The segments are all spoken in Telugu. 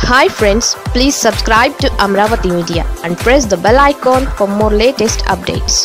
hi friends please subscribe to Amaravati media and press the bell icon for more latest updates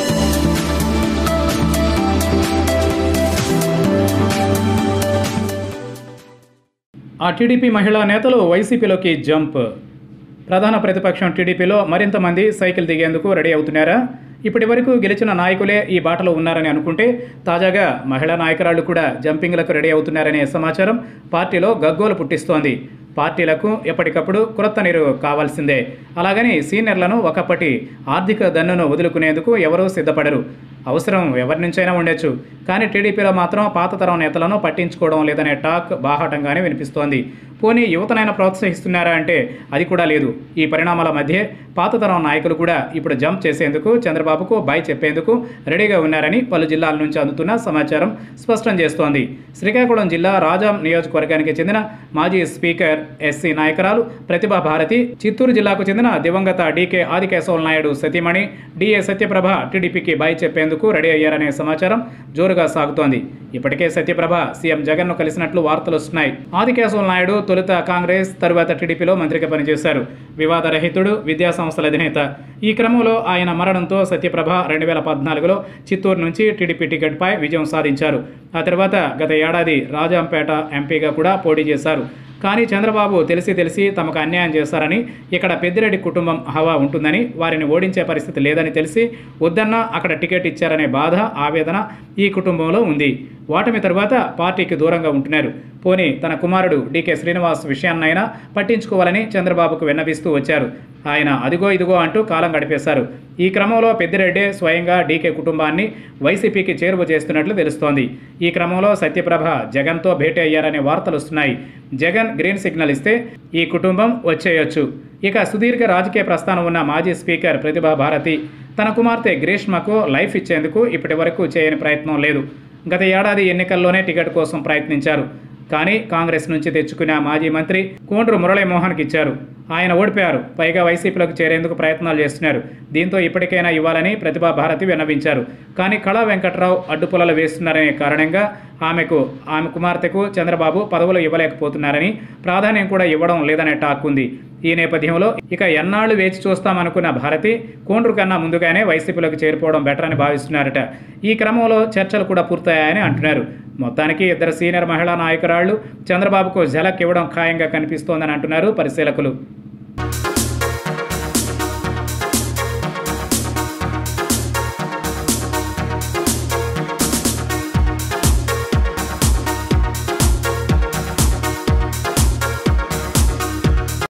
ఆ టీడీపీ మహిళా నేతలు వైసీపీలోకి జంప్ ప్రధాన ప్రతిపక్షం టీడీపీలో మరింత మంది సైకిల్ దిగేందుకు రెడీ అవుతున్నారా ఇప్పటి వరకు గెలిచిన నాయకులే ఈ బాటలో ఉన్నారని అనుకుంటే తాజాగా మహిళా నాయకురాళ్లు కూడా జంపింగ్లకు రెడీ అవుతున్నారనే సమాచారం పార్టీలో గగ్గోలు పుట్టిస్తోంది పార్టీలకు ఎప్పటికప్పుడు క్రొత్త నీరు కావాల్సిందే అలాగని సీనియర్లను ఒకప్పటి ఆర్థిక దన్నును వదులుకునేందుకు ఎవరూ సిద్ధపడరు అవసరం ఎవరి నుంచైనా ఉండొచ్చు కానీ టీడీపీలో మాత్రం పాత తరం నేతలను పట్టించుకోవడం లేదనే టాక్ బాహాటంగానే వినిపిస్తోంది పోనీ యువతనైనా ప్రోత్సహిస్తున్నారా అంటే అది కూడా లేదు ఈ పరిణామాల మధ్య పాత తరం నాయకులు కూడా ఇప్పుడు జంప్ చేసేందుకు చంద్రబాబుకు బాయ్ చెప్పేందుకు రెడీగా ఉన్నారని పలు జిల్లాల నుంచి అందుతున్న సమాచారం స్పష్టం చేస్తోంది శ్రీకాకుళం జిల్లా రాజాం నియోజకవర్గానికి చెందిన మాజీ స్పీకర్ ఎస్సీ నాయకురాలు ప్రతిభా భారతి చిత్తూరు జిల్లాకు చెందిన దివంగత డీకే ఆదికేశవ నాయుడు సతీమణి డిఏ సత్యప్రభ టీడీపీకి బాయ్ చెప్పేందుకు రెడీ అయ్యారనే సమాచారం జోరుగా సాగుతోంది ఇప్పటికే సత్యప్రభ సీఎం జగన్ను కలిసినట్లు వార్తలు వస్తున్నాయి ఆదికేశవ నాయుడు తొలుత కాంగ్రెస్ తరువాత టీడీపీలో మంత్రిగా పనిచేశారు వివాదరహితుడు విద్యా సంస్థల అధినేత ఈ క్రమంలో ఆయన మరణంతో సత్యప్రభ రెండు వేల పద్నాలుగులో చిత్తూరు నుంచి టీడీపీ టికెట్పై విజయం సాధించారు ఆ తర్వాత గత ఏడాది రాజంపేట ఎంపీగా కూడా పోటీ చేశారు కానీ చంద్రబాబు తెలిసి తెలిసి తమకు అన్యాయం చేశారని ఇక్కడ పెద్దిరెడ్డి కుటుంబం హవా ఉంటుందని వారిని ఓడించే పరిస్థితి లేదని తెలిసి వద్దన్నా అక్కడ టికెట్ ఇచ్చారనే బాధ ఆవేదన ఈ కుటుంబంలో ఉంది ఓటమి తరువాత పార్టీకి దూరంగా ఉంటున్నారు పోనీ తన కుమారుడు డీకే శ్రీనివాస్ విషయాన్నైనా పట్టించుకోవాలని చంద్రబాబుకు విన్నవిస్తూ వచ్చారు ఆయన అదిగో ఇదిగో అంటూ కాలం గడిపేశారు ఈ క్రమంలో పెద్దిరెడ్డి స్వయంగా డీకే కుటుంబాన్ని వైసీపీకి చేరువ చేస్తున్నట్లు తెలుస్తోంది ఈ క్రమంలో సత్యప్రభ జగన్తో భేటీ అయ్యారనే వార్తలు వస్తున్నాయి జగన్ గ్రీన్ సిగ్నల్ ఇస్తే ఈ కుటుంబం వచ్చేయొచ్చు ఇక సుదీర్ఘ రాజకీయ ప్రస్థానం ఉన్న మాజీ స్పీకర్ ప్రతిభా భారతి తన కుమార్తె గ్రీష్మకు లైఫ్ ఇచ్చేందుకు ఇప్పటి వరకు చేయని ప్రయత్నం లేదు గత ఏడాది ఎన్నికల్లోనే టికెట్ కోసం ప్రయత్నించారు కానీ కాంగ్రెస్ నుంచి తెచ్చుకున్న మాజీ మంత్రి కోండ్రు మురళీమోహన్కి ఇచ్చారు ఆయన ఓడిపోయారు పైగా వైసీపీలోకి చేరేందుకు ప్రయత్నాలు చేస్తున్నారు దీంతో ఇప్పటికైనా ఇవ్వాలని ప్రతిభా భారతి విన్నవించారు కానీ కళా వెంకట్రావు అడ్డుపుల్లలు వేస్తున్నారనే కారణంగా ఆమెకు ఆమె కుమార్తెకు చంద్రబాబు పదవులు ఇవ్వలేకపోతున్నారని ప్రాధాన్యం కూడా ఇవ్వడం లేదనే టాక్ ఉంది ఈ నేపథ్యంలో ఇక ఎన్నాళ్లు వేచి చూస్తామనుకున్న భారతి కోండ్రు కన్నా ముందుగానే వైసీపీలోకి చేరిపోవడం బెటర్ అని భావిస్తున్నారట ఈ క్రమంలో చర్చలు కూడా పూర్తయ్యాయని అంటున్నారు మొత్తానికి ఇద్దరు సీనియర్ మహిళా నాయకురాళ్లు చంద్రబాబుకు ఝలక్ ఇవ్వడం ఖాయంగా కనిపిస్తోందని అంటున్నారు పరిశీలకులు